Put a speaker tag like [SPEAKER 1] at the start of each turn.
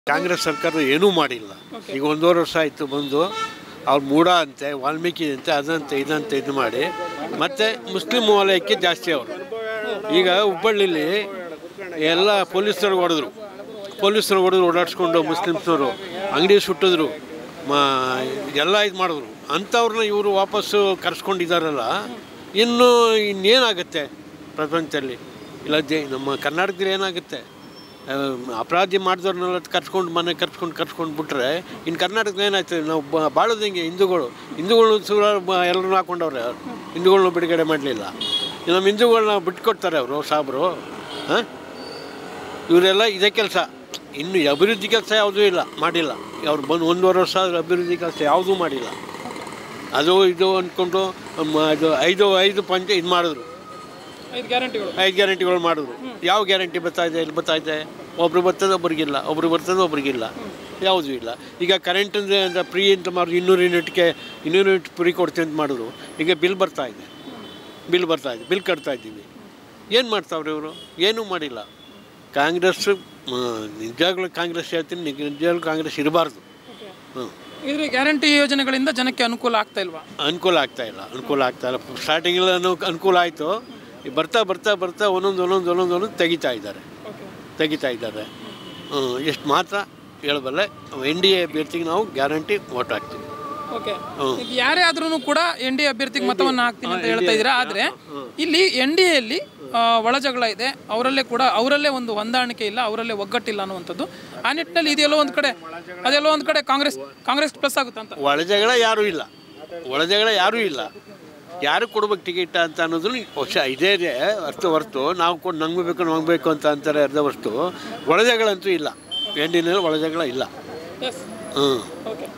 [SPEAKER 1] ಕಾಂಗ್ರೆಸ್ ಸರ್ಕಾರ ಏನೂ ಮಾಡಿಲ್ಲ ಈಗ ಒಂದೂವರೆ ವರ್ಷ ಆಯಿತು ಬಂದು ಅವ್ರು ಮೂಡ ಅಂತೆ ವಾಲ್ಮೀಕಿ ಅಂತೆ ಅದಂತೆ ಇದಂತೆ ಇದು ಮಾಡಿ ಮತ್ತೆ ಮುಸ್ಲಿಂ ವಲಯಕ್ಕೆ ಜಾಸ್ತಿ ಅವರು ಈಗ ಹುಬ್ಬಳ್ಳಿಲಿ ಎಲ್ಲ ಪೊಲೀಸರು ಹೊಡೆದ್ರು ಪೊಲೀಸರು ಹೊಡೆದ್ರು ಓಡಾಡಿಸ್ಕೊಂಡು ಮುಸ್ಲಿಮ್ಸ್ನವರು ಅಂಗಡಿ ಸುಟ್ಟಿದ್ರು ಮಾ ಎಲ್ಲ ಇದು ಮಾಡಿದ್ರು ಅಂಥವ್ರನ್ನ ಇವರು ವಾಪಸ್ಸು ಕರ್ಸ್ಕೊಂಡಿದ್ದಾರಲ್ಲ ಇನ್ನು ಇನ್ನೇನಾಗುತ್ತೆ ಪ್ರಪಂಚದಲ್ಲಿ ಇಲ್ಲ ದೇ ನಮ್ಮ ಕರ್ನಾಟಕದಲ್ಲಿ ಏನಾಗುತ್ತೆ ಆ, ಅಪರಾಧಿ ಮಾಡಿದವ್ರನ್ನೆಲ್ಲ ಕರ್ಸ್ಕೊಂಡು ಮನೆ ಕರ್ಸ್ಕೊಂಡು ಕರ್ಸ್ಕೊಂಡು ಬಿಟ್ರೆ ಇನ್ನು ಕರ್ನಾಟಕದಲ್ಲಿ ಏನಾಯ್ತದೆ ನಾವು ಬ ಬಾಳೋದು ಹೆಂಗೆ ಹಿಂದೂಗಳು ಹಿಂದೂಗಳು ಸುರ ಎಲ್ಲರನ್ನೂ ಹಾಕೊಂಡವ್ರೆ ಹಿಂದೂಗಳನ್ನ ಬಿಡುಗಡೆ ಮಾಡಲಿಲ್ಲ ನಮ್ಮ ಹಿಂದೂಗಳನ್ನ ಬಿಟ್ಕೊಡ್ತಾರೆ ಅವರು ಸಾಬ್ರು ಹಾಂ ಇವರೆಲ್ಲ ಇದೇ ಕೆಲಸ ಇನ್ನು ಅಭಿವೃದ್ಧಿ ಕೆಲಸ ಯಾವುದೂ ಇಲ್ಲ ಮಾಡಿಲ್ಲ ಅವ್ರು ಬಂದು ಒಂದೂವರೆ ವರ್ಷ ಆದ್ರೆ ಅಭಿವೃದ್ಧಿ ಕೆಲಸ ಯಾವುದೂ ಮಾಡಿಲ್ಲ ಅದು ಇದು ಅಂದ್ಕೊಂಡು ಮ- ಇದು ಐದು ಐದು ಪಂಚ ಇದು ಮಾಡಿದ್ರು
[SPEAKER 2] ಐದು ಗ್ಯಾರಂಟಿಗಳು
[SPEAKER 1] ಐದು ಗ್ಯಾರಂಟಿಗಳು ಮಾಡಿದ್ರು ಯಾವ ಗ್ಯಾರಂಟಿ ಬರ್ತಾ ಇದೆ ಇಲ್ಲಿ ಬರ್ತಾ ಇದೆ ಒಬ್ರು ಬರ್ತದೆ ಒಬ್ರಿಗಿಲ್ಲ ಒಬ್ರು ಬರ್ತದೆ ಒಬ್ರಿಗಿಲ್ಲ ಯಾವುದೂ ಇಲ್ಲ ಈಗ ಕರೆಂಟ್ ಅಂದರೆ ಫ್ರೀ ಅಂತ ಮಾಡಿದ್ರು ಇನ್ನೂರು ಯೂನಿಟ್ಗೆ ಇನ್ನೂರು ಯೂನಿಟ್ ಫ್ರೀ ಕೊಡ್ತೀವಿ ಅಂತ ಮಾಡಿದ್ರು ಈಗ ಬಿಲ್ ಬರ್ತಾ ಇದೆ ಬಿಲ್ ಬರ್ತಾ ಇದೆ ಬಿಲ್ ಕಟ್ತಾ ಇದ್ದೀವಿ ಏನು ಮಾಡ್ತಾವ್ರೆ ಇವರು ಏನೂ ಮಾಡಿಲ್ಲ ಕಾಂಗ್ರೆಸ್ ಮ, ನಿಜವಾಗ್ಲೂ ಕಾಂಗ್ರೆಸ್ ಹೇಳ್ತೀನಿ ನಿಜ- ನಿಜವಾಗ್ಲೂ ಕಾಂಗ್ರೆಸ್ ಇರಬಾರ್ದು ಹ್ಞೂ
[SPEAKER 2] ಇದ್ರ ಗ್ಯಾರಂಟಿ ಯೋಜನೆಗಳಿಂದ ಜನಕ್ಕೆ ಅನುಕೂಲ ಆಗ್ತಾ ಇಲ್ವಾ
[SPEAKER 1] ಅನುಕೂಲ ಆಗ್ತಾ ಇಲ್ಲ ಅನುಕೂಲ ಆಗ್ತಾ ಇಲ್ಲ ಸ್ಟಾರ್ಟಿಂಗಲ್ಲಿ ಅನು ಅನುಕೂಲ ಆಯಿತು ಬರ್ತಾ ಬರ್ತಾ ಬರ್ತಾ ಒಂದೊಂದು ಒಂದೊಂದು ಒಂದೊಂದು ಒಂದೊಂದು ತೆಗಿತಾ ಇದ್ದಾರೆ ತೆಗಿತಾ ಇದ್ದಾರೆ ಎಷ್ಟು ಮಾತ್ರ ಹೇಳಬಲ್ಲೆ ಎನ್ ಡಿ ಎ ಅಭ್ಯರ್ಥಿಗೆ ನಾವು ಗ್ಯಾರಂಟಿ ಓಟ್ ಹಾಕ್ತೀವಿ
[SPEAKER 2] ಓಕೆ
[SPEAKER 1] ಹ್ಮ್.
[SPEAKER 2] ಈಗ ಯಾರೇ ಆದ್ರೂ ಕೂಡ ಎನ್ ಡಿ ಅಭ್ಯರ್ಥಿಗೆ ಮತವನ್ನು ಹಾಕ್ತೀನಿ ಅಂತ ಹೇಳ್ತಾ ಇದ್ದೀರಾ ಆದ್ರೆ ಇಲ್ಲಿ ಎನ್ ಡಿ ಎಲ್ಲಿ ಒಳ ಜಗಳ ಇದೆ ಅವರಲ್ಲೇ ಕೂಡ ಅವರಲ್ಲೇ ಒಂದು ಹೊಂದಾಣಿಕೆ ಇಲ್ಲ ಅವರಲ್ಲೇ ಒಗ್ಗಟ್ಟಿಲ್ಲ ಅನ್ನುವಂಥದ್ದು ಆ ನಿಟ್ಟಿನಲ್ಲಿ ಇದೆಲ್ಲೋ ಒಂದು ಕಡೆ ಅದೆಲ್ಲೋ ಒಂದು ಕಡೆ ಕಾಂಗ್ರೆಸ್ ಕಾಂಗ್ರೆಸ್ ಪ್ಲಸ್ ಆಗುತ್ತೆ ಅಂತ
[SPEAKER 1] ಒಳಜಗಳ ಯಾರೂ ಇಲ್ಲ ಒಳಜಗಳ ಯಾರೂ ಇಲ್ಲ ಯಾರು ಕೊಡ್ಬೇಕು ಟಿಕೆಟ್ ಅಂತ ಅನ್ನೋದು ವರ್ಷ ಇದೇ ಇದೆ ಅರ್ಥ ಹೊರ್ತು ನಾವು ಕೊಟ್ಟು ನಂಗೆ ಬೇಕು ನಮ್ಗೆ ಬೇಕು ಅಂತ ಅಂತಾರೆ ಅರ್ಧ ಹೊರ್ತು ಒಳಜಗಳಂತೂ ಇಲ್ಲ ಎಂಡಿನಲ್ಲಿ ಒಳಜಗಳ ಇಲ್ಲ
[SPEAKER 2] ಎಸ್
[SPEAKER 1] ಹ್ಞೂ
[SPEAKER 2] ಓಕೆ